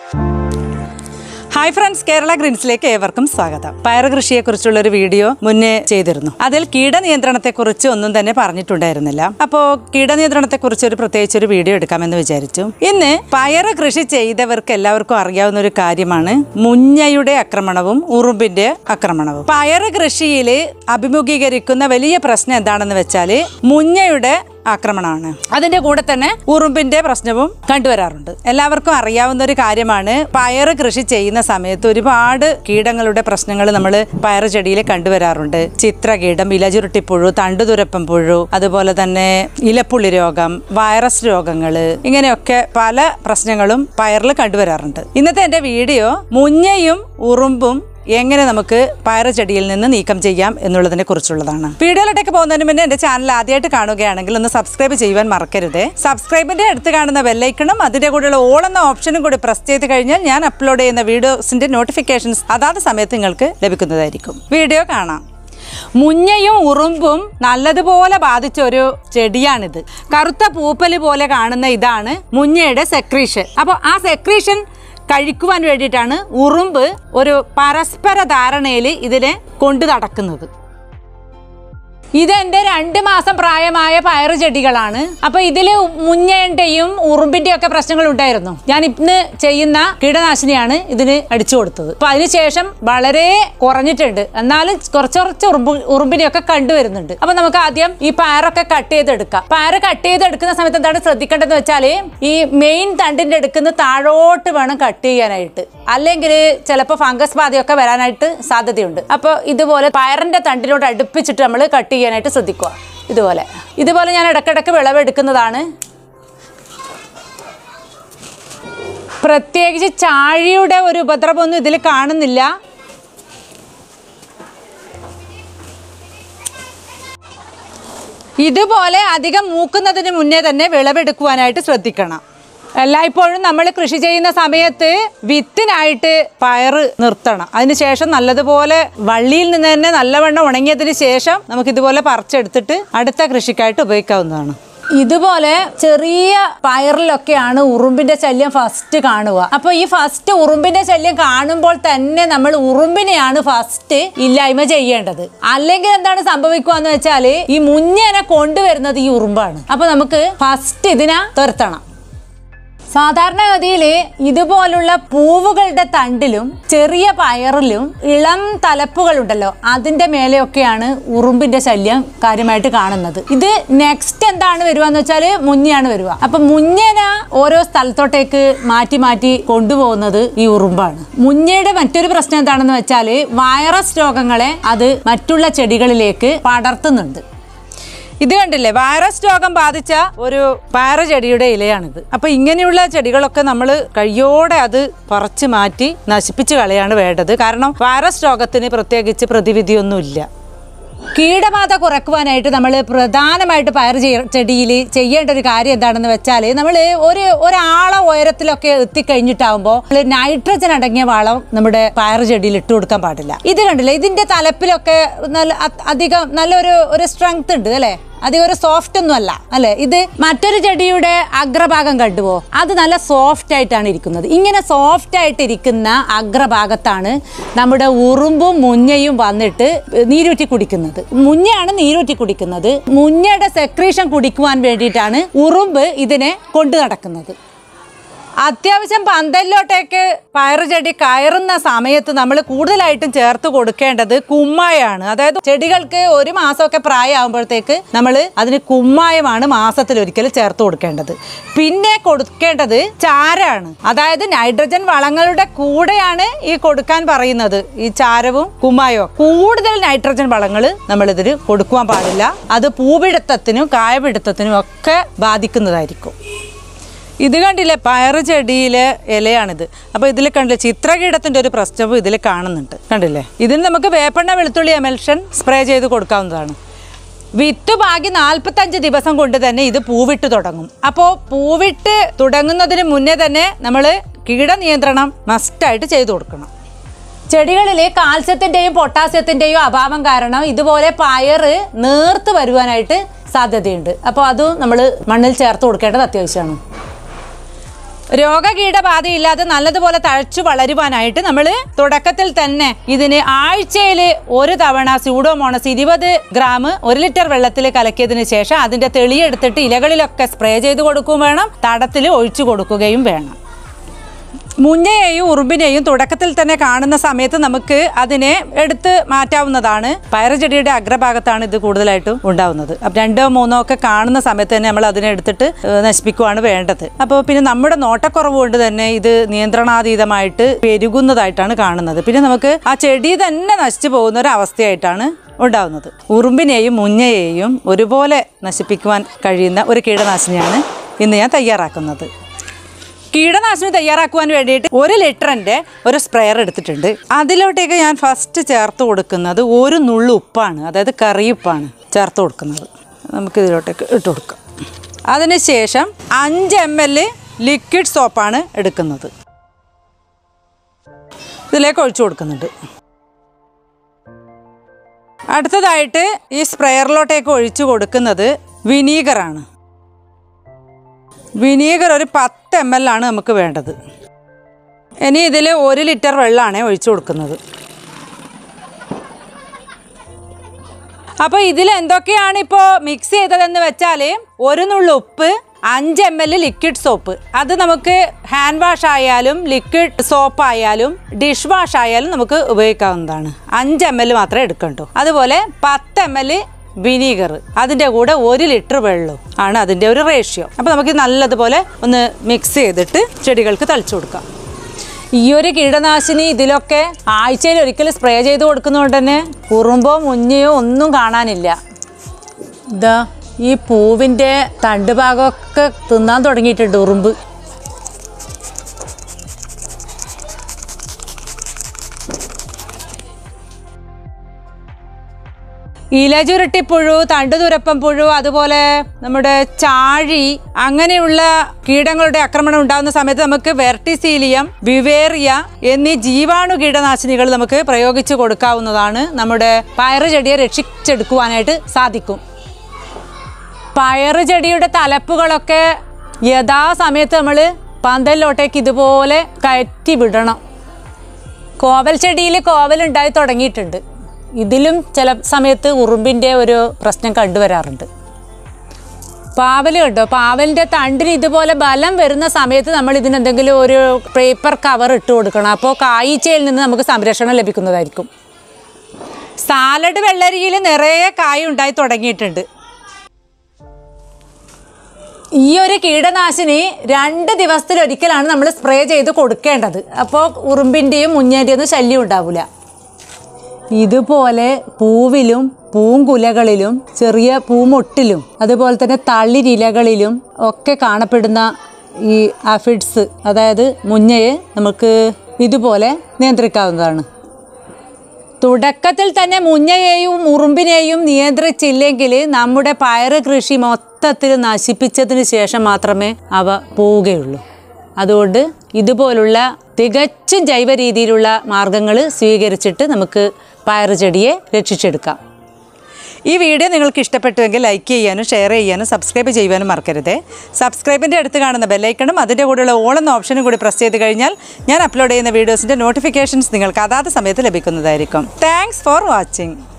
hi friends Kerala ഗ്രീൻസിലേക്ക് ഏവർക്കും സ്വാഗതം പയർ കൃഷിയെ കുറിച്ചുള്ള ഒരു വീഡിയോ മുന്നേ ചെയ്തിരുന്നു അതിൽ കീടനിയന്ത്രണത്തെ കുറിച്ച് ഒന്നും തന്നെ പറഞ്ഞിട്ടുണ്ടായിരുന്നില്ല അപ്പോൾ കീടനിയന്ത്രണത്തെ കുറിച്ച് ഒരു പ്രത്യേകിച്ച് ഒരു വീഡിയോ എടുക്കാമെന്ന് വിചാരിച്ചു ഇന്ന് പയർ കൃഷി ചെയ്തവർക്ക് എല്ലാവർക്കും അറിയാവുന്ന ഒരു കാര്യമാണ് മുഞ്ഞയുടെ ആക്രമണവും ഉറുമ്പിന്റെ ആക്രമണവും പയർ കൃഷിയിൽ അഭിമുഖീകരിക്കുന്ന വലിയ പ്രശ്നം എന്താണെന്ന് വെച്ചാൽ മുഞ്ഞയുടെ ആക്രമണമാണ് അതിന്റെ കൂടെ തന്നെ ഉറുമ്പിന്റെ പ്രശ്നവും കണ്ടുവരാറുണ്ട് എല്ലാവർക്കും അറിയാവുന്ന ഒരു കാര്യമാണ് പയറ് കൃഷി ചെയ്യുന്ന സമയത്ത് ഒരുപാട് കീടങ്ങളുടെ പ്രശ്നങ്ങൾ നമ്മൾ പയറ് ചെടിയിൽ കണ്ടുവരാറുണ്ട് ചിത്രകീടം ഇലചുരുട്ടിപ്പുഴു തണ്ടുതുരപ്പൻ പുഴു അതുപോലെ തന്നെ ഇലപ്പുള്ളി രോഗം വൈറസ് രോഗങ്ങൾ ഇങ്ങനെയൊക്കെ പല പ്രശ്നങ്ങളും പയറിൽ കണ്ടുവരാറുണ്ട് ഇന്നത്തെ എൻ്റെ വീഡിയോ മുഞ്ഞയും ഉറുമ്പും എങ്ങനെ നമുക്ക് പയറ് ചെടിയിൽ നിന്ന് നീക്കം ചെയ്യാം എന്നുള്ളതിനെ കുറിച്ചുള്ളതാണ് വീഡിയോയിലോട്ടേക്ക് പോകുന്നതിന് മുന്നേ എൻ്റെ ചാനൽ ആദ്യമായിട്ട് കാണുകയാണെങ്കിൽ ഒന്ന് സബ്സ്ക്രൈബ് ചെയ്യുവാൻ മറക്കരുത് സബ്സ്ക്രൈബിന്റെ അടുത്ത് കാണുന്ന ബെല്ലൈക്കണും അതിന്റെ കൂടെയുള്ള ഓൾ എന്ന ഓപ്ഷനും കൂടി പ്രസ് ചെയ്ത് കഴിഞ്ഞാൽ ഞാൻ അപ്ലോഡ് ചെയ്യുന്ന വീഡിയോസിന്റെ നോട്ടിഫിക്കേഷൻസ് അതാത് സമയത്ത് നിങ്ങൾക്ക് ലഭിക്കുന്നതായിരിക്കും വീഡിയോ കാണാം മുഞ്ഞയും ഉറുമ്പും നല്ലതുപോലെ ബാധിച്ച ഒരു ചെടിയാണിത് കറുത്ത പൂപ്പല് പോലെ കാണുന്ന ഇതാണ് മുഞ്ഞയുടെ സെക്രീഷൻ അപ്പോൾ ആ സെക്രീഷൻ കഴിക്കുവാൻ വേണ്ടിയിട്ടാണ് ഉറുമ്പ് ഒരു പരസ്പര ധാരണയിൽ ഇതിനെ കൊണ്ടു നടക്കുന്നത് ഇതെന്റെ രണ്ട് മാസം പ്രായമായ പയറ് ചെടികളാണ് അപ്പൊ ഇതില് മുഞ്ഞേന്റെയും ഉറുമ്പിന്റെയും ഒക്കെ പ്രശ്നങ്ങൾ ഉണ്ടായിരുന്നു ഞാൻ ഇന്ന് ചെയ്യുന്ന കീടനാശിനിയാണ് ഇതിന് അടിച്ചു കൊടുത്തത് അപ്പൊ അതിനുശേഷം വളരെ കുറഞ്ഞിട്ടുണ്ട് എന്നാലും കുറച്ച് കുറച്ച് ഉറുമ്പ് ഉറുമ്പിനെയൊക്കെ കണ്ടുവരുന്നുണ്ട് അപ്പൊ നമുക്ക് ആദ്യം ഈ പയറൊക്കെ കട്ട് ചെയ്തെടുക്കാം പയറ് കട്ട് ചെയ്തെടുക്കുന്ന സമയത്ത് എന്താണ് ശ്രദ്ധിക്കേണ്ടതെന്ന് വെച്ചാല് ഈ മെയിൻ തണ്ടിന്റെ അടുക്കുന്ന താഴോട്ട് വേണം കട്ട് ചെയ്യാനായിട്ട് അല്ലെങ്കിൽ ചിലപ്പോൾ ഫംഗസ് ബാധയൊക്കെ വരാനായിട്ട് സാധ്യതയുണ്ട് അപ്പോൾ ഇതുപോലെ പയറിന്റെ തണ്ടിനോട് അടുപ്പിച്ചിട്ട് നമ്മൾ കട്ട് ചെയ്യാനായിട്ട് ശ്രദ്ധിക്കുക ഇതുപോലെ ഇതുപോലെ ഞാൻ ഇടയ്ക്കിടയ്ക്ക് വിളവെടുക്കുന്നതാണ് പ്രത്യേകിച്ച് ചാഴിയുടെ ഒരു ഉപദ്രവമൊന്നും ഇതിൽ കാണുന്നില്ല ഇതുപോലെ അധികം മൂക്കുന്നതിന് മുന്നേ തന്നെ വിളവെടുക്കുവാനായിട്ട് ശ്രദ്ധിക്കണം എല്ലായ്പ്പോഴും നമ്മൾ കൃഷി ചെയ്യുന്ന സമയത്ത് വിത്തിനായിട്ട് പയറ് നിർത്തണം അതിനുശേഷം നല്ലതുപോലെ വള്ളിയിൽ നിന്ന് തന്നെ നല്ലവണ്ണം ഉണങ്ങിയതിന് ശേഷം നമുക്ക് ഇതുപോലെ പറിച്ചെടുത്തിട്ട് അടുത്ത കൃഷിക്കായിട്ട് ഉപയോഗിക്കാവുന്നതാണ് ഇതുപോലെ ചെറിയ പയറിലൊക്കെയാണ് ഉറുമ്പിന്റെ ശല്യം ഫസ്റ്റ് കാണുക അപ്പൊ ഈ ഫസ്റ്റ് ഉറുമ്പിന്റെ ശല്യം കാണുമ്പോൾ തന്നെ നമ്മൾ ഉറുമ്പിനെയാണ് ഫസ്റ്റ് ഇല്ലായ്മ ചെയ്യേണ്ടത് അല്ലെങ്കിൽ എന്താണ് സംഭവിക്കുക എന്ന് വെച്ചാല് ഈ മുഞ്ഞനെ കൊണ്ടുവരുന്നത് ഈ ഉറുമ്പാണ് അപ്പൊ നമുക്ക് ഫസ്റ്റ് ഇതിനെ തുരത്തണം സാധാരണഗതിയിൽ ഇതുപോലുള്ള പൂവുകളുടെ തണ്ടിലും ചെറിയ പയറിലും ഇളം തലപ്പുകളുണ്ടല്ലോ അതിന്റെ മേലെയൊക്കെയാണ് ഉറുമ്പിന്റെ ശല്യം കാര്യമായിട്ട് കാണുന്നത് ഇത് നെക്സ്റ്റ് എന്താണ് വരുവാന്ന് വെച്ചാല് മുഞ്ഞയാണ് വരുക അപ്പൊ മുഞ്ഞന ഓരോ സ്ഥലത്തോട്ടേക്ക് മാറ്റി മാറ്റി കൊണ്ടുപോകുന്നത് ഈ ഉറുമ്പാണ് മുഞ്ഞയുടെ മറ്റൊരു പ്രശ്നം എന്താണെന്ന് വെച്ചാല് വൈറസ് രോഗങ്ങളെ അത് മറ്റുള്ള ചെടികളിലേക്ക് പടർത്തുന്നുണ്ട് ഇത് കണ്ടില്ലേ വൈറസ് രോഗം ബാധിച്ച ഒരു പയറ് ചെടിയുടെ ഇലയാണിത് അപ്പൊ ഇങ്ങനെയുള്ള ചെടികളൊക്കെ നമ്മൾ കയ്യോടെ അത് പറിച്ചു മാറ്റി നശിപ്പിച്ച് കളയാണ് വേണ്ടത് കാരണം വൈറസ് രോഗത്തിന് പ്രത്യേകിച്ച് പ്രതിവിധിയൊന്നുമില്ല കീടബാധ കുറക്കുവാനായിട്ട് നമ്മൾ പ്രധാനമായിട്ട് പയർ ചെടിയിൽ ചെയ്യേണ്ട ഒരു കാര്യം എന്താണെന്ന് വെച്ചാൽ നമ്മൾ ഒരു ഒരാള ഉയരത്തിലൊക്കെ എത്തിക്കഴിഞ്ഞിട്ടാവുമ്പോൾ നമ്മൾ നൈട്രജൻ അടങ്ങിയ വളം നമ്മുടെ പയർ ചെടിയിൽ ഇട്ട് കൊടുക്കാൻ പാടില്ല ഇത് കണ്ടില്ലേ ഇതിന്റെ തലപ്പിലൊക്കെ നല്ല അ- അധികം നല്ലൊരു ഒരു സ്ട്രെങ്ത് ഉണ്ട് അല്ലേ അധികം ഒരു സോഫ്റ്റ് ഒന്നും അല്ല അല്ലെ ഇത് മറ്റൊരു ചെടിയുടെ അഗ്രഭാഗം കണ്ടുപോ അത് നല്ല സോഫ്റ്റ് ആയിട്ടാണ് ഇരിക്കുന്നത് ഇങ്ങനെ സോഫ്റ്റ് ആയിട്ട് ഇരിക്കുന്ന അഗ്രഭാഗത്താണ് നമ്മുടെ ഉറുമ്പും മുഞ്ഞയും വന്നിട്ട് നീരൂറ്റി കുടിക്കുന്നത് മുഞ്ഞയാണ് നീരൂറ്റി കുടിക്കുന്നത് മുഞ്ഞയുടെ സെക്രീഷൻ കുടിക്കുവാൻ വേണ്ടിയിട്ടാണ് ഉറുമ്പ് ഇതിനെ കൊണ്ടു നടക്കുന്നത് അത്യാവശ്യം പന്തലിലോട്ടേക്ക് പയറ് ചെടി കയറുന്ന സമയത്ത് നമ്മൾ കൂടുതലായിട്ടും ചേർത്ത് കൊടുക്കേണ്ടത് കുമ്മായാണ് അതായത് ചെടികൾക്ക് ഒരു മാസമൊക്കെ പ്രായമാകുമ്പോഴത്തേക്ക് നമ്മൾ അതിന് കുമ്മായമാണ് മാസത്തിൽ ഒരിക്കൽ ചേർത്ത് കൊടുക്കേണ്ടത് പിന്നെ കൊടുക്കേണ്ടത് ചാരാണ് അതായത് നൈട്രജൻ വളങ്ങളുടെ കൂടെയാണ് ഈ കൊടുക്കാൻ പറയുന്നത് ഈ ചാരവും കുമ്മായവും കൂടുതൽ നൈട്രജൻ വളങ്ങൾ നമ്മൾ ഇതിന് കൊടുക്കുവാൻ പാടില്ല അത് പൂപിടുത്തത്തിനും കായപിടുത്തത്തിനും ഒക്കെ ബാധിക്കുന്നതായിരിക്കും ഇത് കണ്ടില്ലേ പയറ് ചെടിയിലെ ഇലയാണിത് അപ്പോൾ ഇതിൽ കണ്ടില്ലേ ചിത്രകീടത്തിൻ്റെ ഒരു പ്രശ്നവും ഇതിൽ കാണുന്നുണ്ട് കണ്ടില്ലേ ഇതിന് നമുക്ക് വേപ്പെണ്ണ വെളുത്തുള്ളി എമൽഷൻ സ്പ്രേ ചെയ്ത് കൊടുക്കാവുന്നതാണ് വിത്ത് പാകി നാൽപ്പത്തഞ്ച് ദിവസം കൊണ്ട് തന്നെ ഇത് പൂവിട്ട് തുടങ്ങും അപ്പോൾ പൂവിട്ട് തുടങ്ങുന്നതിന് മുന്നേ തന്നെ നമ്മൾ കീടനിയന്ത്രണം മസ്റ്റായിട്ട് ചെയ്തു കൊടുക്കണം ചെടികളിൽ കാൽസ്യത്തിൻ്റെയും പൊട്ടാസ്യത്തിൻ്റെയും അഭാവം കാരണം ഇതുപോലെ പയറ് നേർത്ത് വരുവാനായിട്ട് സാധ്യതയുണ്ട് അപ്പോൾ അതും നമ്മൾ മണ്ണിൽ ചേർത്ത് കൊടുക്കേണ്ടത് അത്യാവശ്യമാണ് രോഗകീടബാധയില്ലാതെ നല്ലതുപോലെ തഴച്ചു വളരുവാനായിട്ട് നമ്മൾ തുടക്കത്തിൽ തന്നെ ഇതിന് ആഴ്ചയിൽ ഒരു തവണ സ്യൂഡോമോണസ് ഇരുപത് ഗ്രാം ഒരു ലിറ്റർ വെള്ളത്തിൽ കലക്കിയതിന് ശേഷം അതിന്റെ തെളിയെടുത്തിട്ട് ഇലകളിലൊക്കെ സ്പ്രേ ചെയ്ത് കൊടുക്കുകയും വേണം തടത്തിൽ ഒഴിച്ചു കൊടുക്കുകയും വേണം മുഞ്ഞയെയും ഉറുമ്പിനെയും തുടക്കത്തിൽ തന്നെ കാണുന്ന സമയത്ത് നമുക്ക് അതിനെ എടുത്ത് മാറ്റാവുന്നതാണ് പയറുചെടിയുടെ അഗ്രഭാഗത്താണ് ഇത് കൂടുതലായിട്ടും ഉണ്ടാവുന്നത് അപ്പം രണ്ടോ മൂന്നോ ഒക്കെ കാണുന്ന സമയത്ത് തന്നെ നമ്മൾ അതിനെ എടുത്തിട്ട് ഏഹ്, നശിപ്പിക്കുകയാണ് വേണ്ടത് അപ്പോൾ പിന്നെ നമ്മുടെ നോട്ടക്കുറവ് കൊണ്ട് തന്നെ ഇത് നിയന്ത്രണാതീതമായിട്ട് പെരുകുന്നതായിട്ടാണ് കാണുന്നത് പിന്നെ നമുക്ക് ആ ചെടി തന്നെ നശിച്ചു പോകുന്ന ഒരു അവസ്ഥയായിട്ടാണ് ഉണ്ടാവുന്നത് ഉറുമ്പിനെയും മുഞ്ഞയെയും ഒരുപോലെ നശിപ്പിക്കുവാൻ കഴിയുന്ന ഒരു കീടനാശിനിയാണ് ഇന്ന് ഞാൻ തയ്യാറാക്കുന്നത് കീടനാശിനി തയ്യാറാക്കുവാൻ വേണ്ടിയിട്ട് ഒരു ലിറ്ററിൻ്റെ ഒരു സ്പ്രെയർ എടുത്തിട്ടുണ്ട് അതിലോട്ടേക്ക് ഞാൻ ഫസ്റ്റ് ചേർത്ത് കൊടുക്കുന്നത് ഒരു നുള്ളു ഉപ്പാണ് അതായത് കറിയുപ്പാണ് ചേർത്ത് കൊടുക്കുന്നത് നമുക്ക് ഇതിലോട്ടേക്ക് ഇട്ട് കൊടുക്കാം അതിനുശേഷം അഞ്ച് എം എൽ ലിക്വിഡ് സോപ്പാണ് എടുക്കുന്നത് ഇതിലേക്ക് ഒഴിച്ചു കൊടുക്കുന്നുണ്ട് അടുത്തതായിട്ട് ഈ സ്പ്രെയറിലോട്ടേക്ക് ഒഴിച്ചു കൊടുക്കുന്നത് വിനീഗറാണ് വിനീഗർ ഒരു പത്ത് എം എൽ ആണ് നമുക്ക് വേണ്ടത് ഇനി ഇതിൽ ഒരു ലിറ്റർ വെള്ളമാണ് ഒഴിച്ചു കൊടുക്കുന്നത് അപ്പോൾ ഇതിൽ എന്തൊക്കെയാണ് ഇപ്പോൾ മിക്സ് ചെയ്തതെന്ന് വെച്ചാൽ ഒരു നുള്ളു ഉപ്പ് അഞ്ച് എം എൽ ലിക്വിഡ് സോപ്പ് അത് നമുക്ക് ഹാൻഡ് വാഷ് ആയാലും ലിക്വിഡ് സോപ്പ് ആയാലും ഡിഷ് വാഷ് ആയാലും നമുക്ക് ഉപയോഗിക്കാവുന്നതാണ് അഞ്ച് എം എൽ മാത്രമേ എടുക്കണ്ടൂ അതുപോലെ പത്ത് എം എൽ വിനീഗർ അതിൻ്റെ കൂടെ ഒരു ലിറ്റർ വെള്ളവും ആണ് അതിൻ്റെ ഒരു റേഷ്യോ അപ്പോൾ നമുക്ക് നല്ലതുപോലെ ഒന്ന് മിക്സ് ചെയ്തിട്ട് ചെടികൾക്ക് തളിച്ചു കൊടുക്കാം ഈ ഒരു കീടനാശിനി ഇതിലൊക്കെ ആഴ്ചയിൽ ഒരിക്കൽ സ്പ്രേ ചെയ്ത് കൊടുക്കുന്നതുകൊണ്ട് തന്നെ കുറുമ്പോ മുഞ്ഞയോ ഒന്നും കാണാനില്ല ഇതാ ഈ പൂവിൻ്റെ തണ്ട് ഭാഗമൊക്കെ തിന്നാൻ തുടങ്ങിയിട്ടുണ്ട് ഉറുമ്പ് ഇലചുരുട്ടിപ്പുഴു തണ്ടുതുരപ്പം പുഴു അതുപോലെ നമ്മുടെ ചാഴി അങ്ങനെയുള്ള കീടങ്ങളുടെ ആക്രമണം ഉണ്ടാകുന്ന സമയത്ത് നമുക്ക് വെർട്ടിസീലിയം വിവേറിയ എന്നീ ജീവാണു കീടനാശിനികൾ നമുക്ക് പ്രയോഗിച്ചു കൊടുക്കാവുന്നതാണ് നമ്മുടെ പയറ് ചെടിയെ രക്ഷിച്ചെടുക്കുവാനായിട്ട് സാധിക്കും പയറ് ചെടിയുടെ തലപ്പുകളൊക്കെ യഥാസമയത്ത് നമ്മൾ പന്തലിലോട്ടേക്ക് ഇതുപോലെ കയറ്റി വിടണം കോവൽ ചെടിയിൽ കോവൽ ഉണ്ടായി തുടങ്ങിയിട്ടുണ്ട് ഇതിലും ചില സമയത്ത് ഉറുമ്പിൻ്റെ ഒരു പ്രശ്നം കണ്ടുവരാറുണ്ട് പാവൽ കണ്ടോ പാവലിൻ്റെ തണ്ടിന് ഇതുപോലെ ബലം വരുന്ന സമയത്ത് നമ്മൾ ഇതിന് എന്തെങ്കിലും ഒരു പേപ്പർ കവർ ഇട്ട് കൊടുക്കണം അപ്പോൾ കായ്ച്ചയിൽ നിന്ന് നമുക്ക് സംരക്ഷണം ലഭിക്കുന്നതായിരിക്കും സാലഡ് വെള്ളരിയിൽ നിറയെ കായ ഉണ്ടായി തുടങ്ങിയിട്ടുണ്ട് ഈ ഒരു കീടനാശിനി രണ്ട് ദിവസത്തിലൊരിക്കലാണ് നമ്മൾ സ്പ്രേ ചെയ്ത് കൊടുക്കേണ്ടത് അപ്പോൾ ഉറുമ്പിൻ്റെയും മുഞ്ഞേൻ്റെയും ഒന്നും ശല്യം ഉണ്ടാവില്ല ഇതുപോലെ പൂവിലും പൂങ്കുലകളിലും ചെറിയ പൂമൊട്ടിലും അതുപോലെ തന്നെ തളിരിലകളിലും ഒക്കെ കാണപ്പെടുന്ന ഈ ആഫിഡ്സ് അതായത് മുഞ്ഞയെ നമുക്ക് ഇതുപോലെ നിയന്ത്രിക്കാവുന്നതാണ് തുടക്കത്തിൽ തന്നെ മുഞ്ഞയെയും ഉറുമ്പിനെയും നിയന്ത്രിച്ചില്ലെങ്കിൽ നമ്മുടെ പയറ് കൃഷി മൊത്തത്തിൽ നശിപ്പിച്ചതിന് ശേഷം മാത്രമേ അവ പോവുകയുള്ളൂ അതുകൊണ്ട് ഇതുപോലുള്ള തികച്ചും ജൈവ രീതിയിലുള്ള മാർഗങ്ങൾ സ്വീകരിച്ചിട്ട് നമുക്ക് പയറ് ചെടിയെ രക്ഷിച്ചെടുക്കാം ഈ വീഡിയോ നിങ്ങൾക്ക് ഇഷ്ടപ്പെട്ടുവെങ്കിൽ ലൈക്ക് ചെയ്യാനും ഷെയർ ചെയ്യാനും സബ്സ്ക്രൈബ് ചെയ്യുവാനും മറക്കരുത് സബ്സ്ക്രൈബിൻ്റെ അടുത്ത് കാണുന്ന ബെല്ലൈക്കണും അതിൻ്റെ കൂടെയുള്ള ഓൾ എന്ന ഓപ്ഷനും കൂടി പ്രസ് ചെയ്ത് കഴിഞ്ഞാൽ ഞാൻ അപ്ലോഡ് ചെയ്യുന്ന വീഡിയോസിൻ്റെ നോട്ടിഫിക്കേഷൻസ് നിങ്ങൾക്ക് അതാത് സമയത്ത് ലഭിക്കുന്നതായിരിക്കും താങ്ക്സ് ഫോർ വാച്ചിങ്